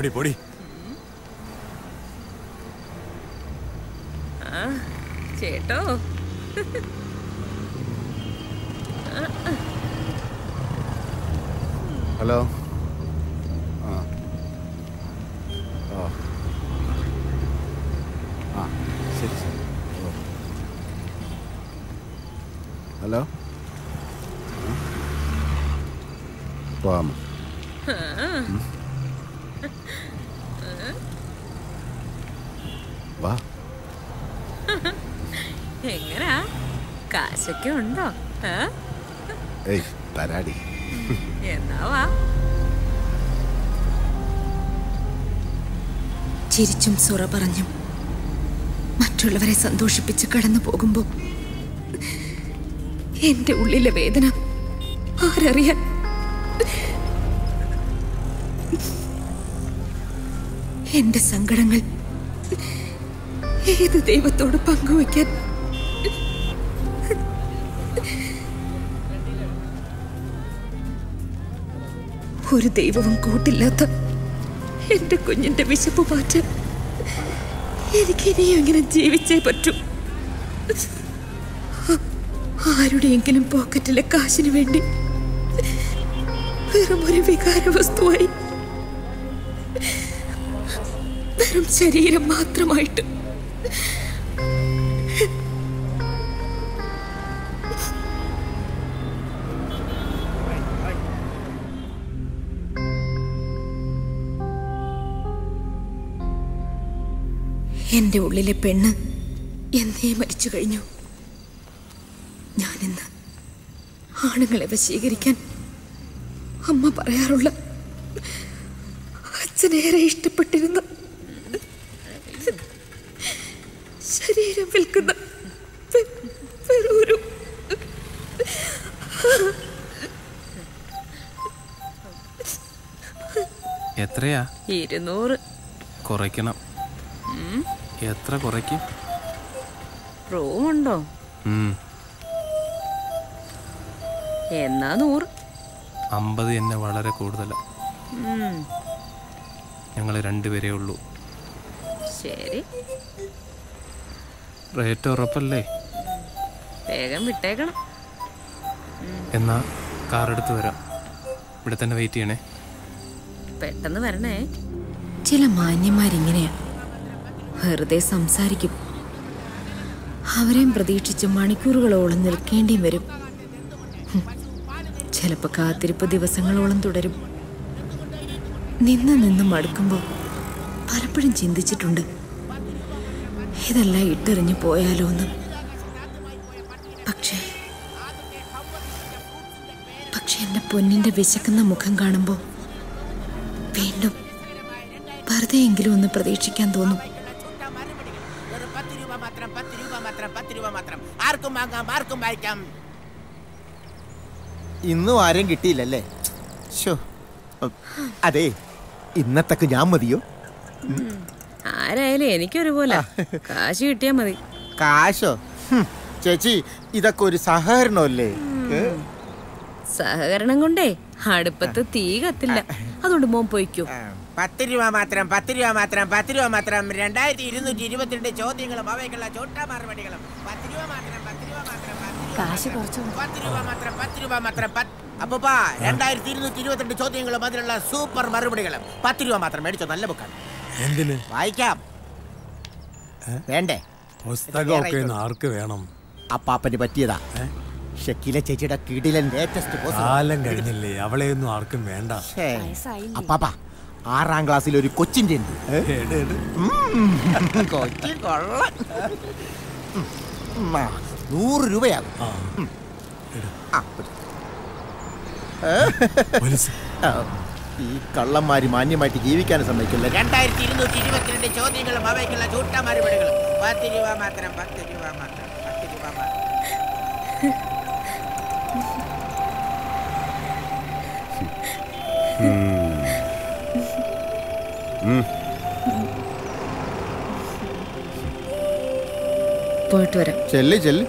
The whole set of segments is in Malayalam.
പൊടി പൊടി ആ ചേട്ടോ ഹലോ ആ ഓ ആ ശരി ശരി ഓ. ഹലോ ആ? പോകാമോ ഉം. വാ എങ്ങനാ കാശൊക്കെ ഉണ്ടോ ആ? ഏയ് തരാടി എന്നാ വാ ചിരിച്ചും സുറ പറഞ്ഞും മറ്റുള്ളവരെ സന്തോഷിപ്പിച്ച് കടന്നു പോകുമ്പോൾ എന്റെ ഉള്ളിലെ വേദന ആരറിയാൻ എന്റെ സങ്കടങ്ങൾ ഏത് ദൈവത്തോട് പങ്കുവയ്ക്കാൻ ഒരു ദൈവവും കൂട്ടില്ലാത്ത എന്റെ കുഞ്ഞിന്റെ വിശപ്പ് മാറ്റാൻ എനിക്ക് ഇനിയും ഇങ്ങനെ ജീവിച്ചേ പറ്റൂ ആരുടെയെങ്കിലും പോക്കറ്റിലെ കാശിന് വേണ്ടി വെറും ഒരു വികാര വസ്തുവായി വെറും ശരീരം മാത്രമായിട്ട് എന്റെ ഉള്ളിലെ പെണ്ണ് എന്നേ മരിച്ചു കഴിഞ്ഞു ഞാനിന്ന് ആണുങ്ങളെ വശീകരിക്കാൻ അമ്മ പറയാറുള്ള അച്ഛനേറെ ഇഷ്ടപ്പെട്ടിരുന്ന ശരീരം വിൽക്കുന്ന വെ- വെറൊരു എത്രയാ ഇരുന്നൂറ് കുറയ്ക്കണം ഉം. എത്ര കുറയ്ക്കും റൂമുണ്ടോ ഉം, എന്നാ നൂറ് അമ്പത് എന്നെ വളരെ കൂടുതലാണ് ഉം, ഞങ്ങൾ രണ്ടുപേരേ ഉള്ളൂ ശരി റേറ്റ് ഉറപ്പല്ലേ വേഗം വിട്ടേക്കണം എന്നാ കാർ എടുത്ത് വരാം ഇവിടെ തന്നെ വെയിറ്റ് ചെയ്യണേ പെട്ടെന്ന് വരണേ ചില മാന്യന്മാരിങ്ങനെയാ വെറുതെ സംസാരിക്കും അവരെയും പ്രതീക്ഷിച്ച് മണിക്കൂറുകളോളം നിൽക്കേണ്ടിയും വരും ഹും. ചിലപ്പോ കാത്തിരിപ്പ് ദിവസങ്ങളോളം തുടരും നിന്ന് നിന്ന് മടുക്കുമ്പോൾ പലപ്പോഴും ചിന്തിച്ചിട്ടുണ്ട് ഇതെല്ലാം ഇട്ടെറിഞ്ഞു പോയാലോ എന്ന് പക്ഷേ പക്ഷെ എന്റെ പൊന്നിന്റെ വിശക്കുന്ന മുഖം കാണുമ്പോൾ വീണ്ടും വെറുതെയെങ്കിലും ഒന്ന് പ്രതീക്ഷിക്കാൻ തോന്നും പത്ത് രൂപ മാത്രം പത്ത് രൂപ മാത്രം പത്ത് രൂപ മാത്രം ആർക്കും വാങ്ങാം ആർക്കും വായിക്കാം ഇന്നും ആരെയും കിട്ടിയില്ലല്ലേ ശോ അതെ ഇന്നത്തേക്ക് ഞാൻ മതിയോ ആരായാലും എനിക്കൊരുപോലെ കാശ് കിട്ടിയാ മതി കാശോ ഹും, ചേച്ചി ഇതൊക്കെ ഒരു സഹകരണമല്ലേ ഏ? സഹകരണം കൊണ്ടേ അടുപ്പത്ത് തീ കത്തില്ല അതുകൊണ്ട് മോൻ പോയിക്കോ പത്ത് രൂപ മാത്രം പത്ത് രൂപ മാത്രം പത്ത് രൂപ മാത്രം രണ്ടായിരത്തി ഇരുന്നൂറ്റി ഇരുപത്തിരണ്ട് ചോദ്യങ്ങളും അവയ്ക്കുള്ള ചോട്ട മറുപടികളും പത്ത് രൂപ മാത്രം പത്ത് രൂപ മാത്രം കാശ് കുറച്ചു പത്ത് രൂപ മാത്രം പത്ത് രൂപ മാത്രം പത്ത് അപ്പൂപ്പാ രണ്ടായിരത്തി ഇരുന്നൂറ്റി ഇരുപത്തിരണ്ട് ചോദ്യങ്ങളും അതിനുള്ള സൂപ്പർ മറുപടികളും പത്ത് രൂപ മാത്രം മേടിച്ചോ നല്ല ബുക്കാണ് എന്തിന് വായിക്കാം വേണ്ടേ പുസ്തകമൊക്കെ ഇന്ന് ആർക്ക് വേണം അപ്പാപ്പന് പറ്റിയതാ ഷക്കീല ചേച്ചിയുടെ കിടിലൻ ലേറ്റസ്റ്റ് കാലം കഴിഞ്ഞില്ലേ അവളെയൊന്നും ആർക്കും വേണ്ട അപ്പാപ്പ ആറാം ക്ലാസ്സിൽ ഒരു കൊച്ചിന്റെ ഉണ്ട് ഏ? ഉം, കൊച്ചി കൊള്ളാം ഉം, ആ, നൂറ് രൂപയാകും ഉം. ആ, പിടി. ഏ? ആ, ഈ കള്ളന്മാര് മാന്യമായിട്ട് ജീവിക്കാൻ സമ്മതിക്കില്ല രണ്ടായിരത്തി ഇരുന്നൂറ്റി ഇരുപത്തിരണ്ട് ചോദ്യങ്ങളും അവയ്ക്കുള്ള ചൂട്ട മറുപടികളും പത്ത് രൂപ മാത്രം പത്ത് രൂപ മാത്രം പത്ത് രൂപ മാത്രം പോയിട്ട് വരാം ചെല്ല് ചെല്ല്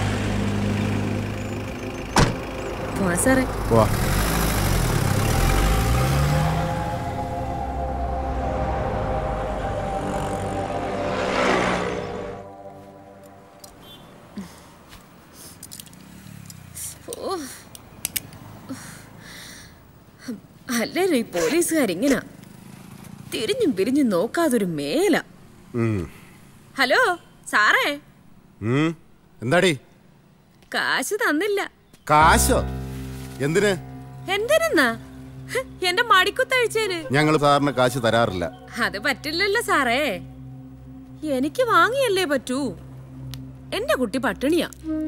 പോവാ സാറേ പോവാ അല്ലല്ലോ ഈ പോലീസുകാരിങ്ങനാ തിരിഞ്ഞും പിരിഞ്ഞും നോക്കാതൊരു മേല ഉം. ഹലോ സാറേ ഉം. എന്താടി കാശ് തന്നില്ല കാശോ എന്തിന് എന്തിനെന്നാ ഹ്, എന്റെ മടിക്കുത്തഴിച്ചേന് ഞങ്ങൾ സാറിന് കാശ് തരാറില്ല അത് പറ്റില്ലല്ലോ സാറേ എനിക്ക് വാങ്ങിയല്ലേ പറ്റൂ എന്റെ കുട്ടി പട്ടിണിയാ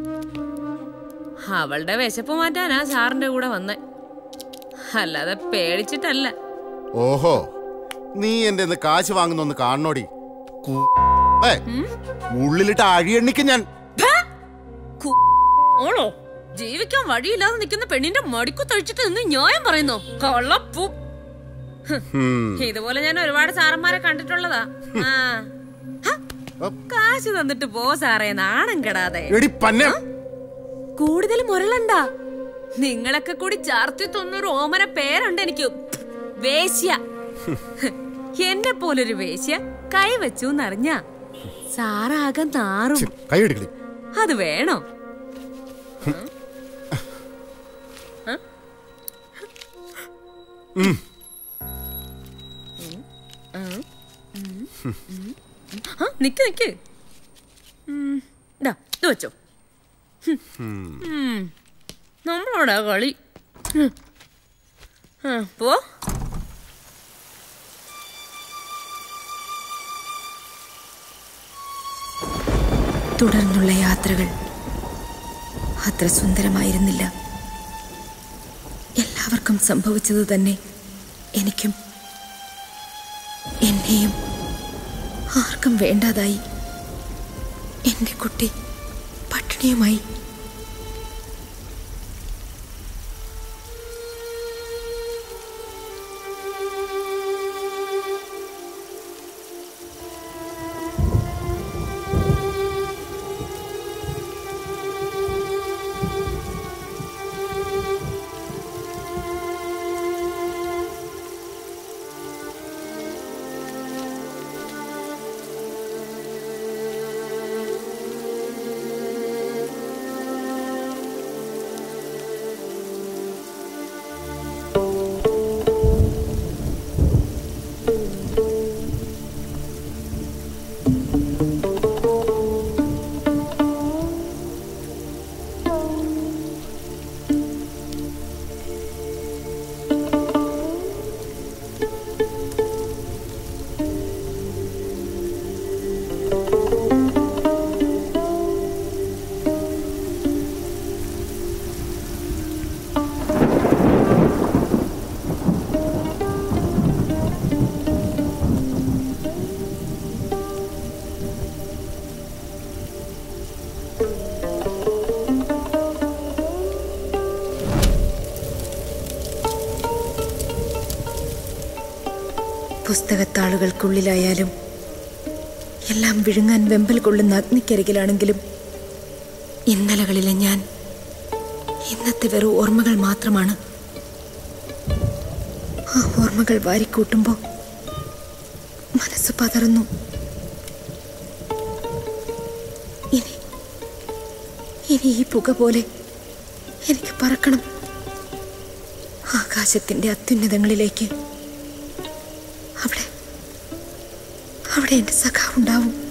അവളുടെ വിശപ്പ് മാറ്റാനാ സാറിന്റെ കൂടെ വന്നേ അല്ലാതെ പേടിച്ചിട്ടല്ല ഓഹോ നീ എന്റെ കയ്യിന്ന് കാശ് വാങ്ങുന്നൊന്ന് കാണണോടി കു- ഏ, ഉള്ളിലിട്ട് അഴിയെണ്ണിക്ക് ഞാൻ കു- ഓളോ ജീവിക്കാൻ വഴിയില്ലാതെ നിൽക്കുന്ന പെണ്ണിന്റെ മടിക്കുത്തഴിച്ചിട്ട് നിന്ന് ന്യായം പറയുന്നു കള്ളപ്പൂ ഉം. ഇതുപോലെ ഞാൻ ഒരുപാട് സാറന്മാരെ കണ്ടിട്ടുള്ളതാ ആ ഹ, കാശ് തന്നിട്ട് പോ സാറേ നാണം കെടാതെ എടി പന്നെ കൂടുതൽ മുരളണ്ട നിങ്ങളൊക്കെ കൂടി ചാർത്തി തൊണ്ണൂറ് ഓമന പേരുണ്ട് എനിക്ക് വേശ്യ എന്നെ പോലൊരു വേശ്യ കൈവച്ചു എന്നറിഞ്ഞ സാറാകെ നാറും കൈ എടുക്കടി അത് വേണോ ആ, നിക്ക് നിക്ക് ഉം, ദാ, ഇത് വെച്ചോ ഉം. നമ്മളോടാ കളി ഉം. ആ, പോ തുടർന്നുള്ള യാത്രകൾ അത്ര സുന്ദരമായിരുന്നില്ല എല്ലാവർക്കും സംഭവിച്ചത് തന്നെ എനിക്കും എന്നെയും ആർക്കും വേണ്ടാതായി എന്റെ കുട്ടി പട്ടിണിയുമായി പുസ്തകത്താളുകൾക്കുള്ളിലായാലും എല്ലാം വിഴുങ്ങാൻ വെമ്പൽ കൊള്ളുന്ന അഗ്നിക്കരികിലാണെങ്കിലും ഇന്നലകളിലെ ഞാൻ ഇന്നത്തെ വെറും ഓർമ്മകൾ മാത്രമാണ് ആ ഓർമ്മകൾ വാരിക്കൂട്ടുമ്പോൾ മനസ്സ് പതറുന്നു ഇനി ഇനി ഈ പുക പോലെ എനിക്ക് പറക്കണം ആകാശത്തിന്റെ അത്യുന്നതങ്ങളിലേക്ക് അവിടെ അവിടെ എന്റെ സഖാവുണ്ടാവും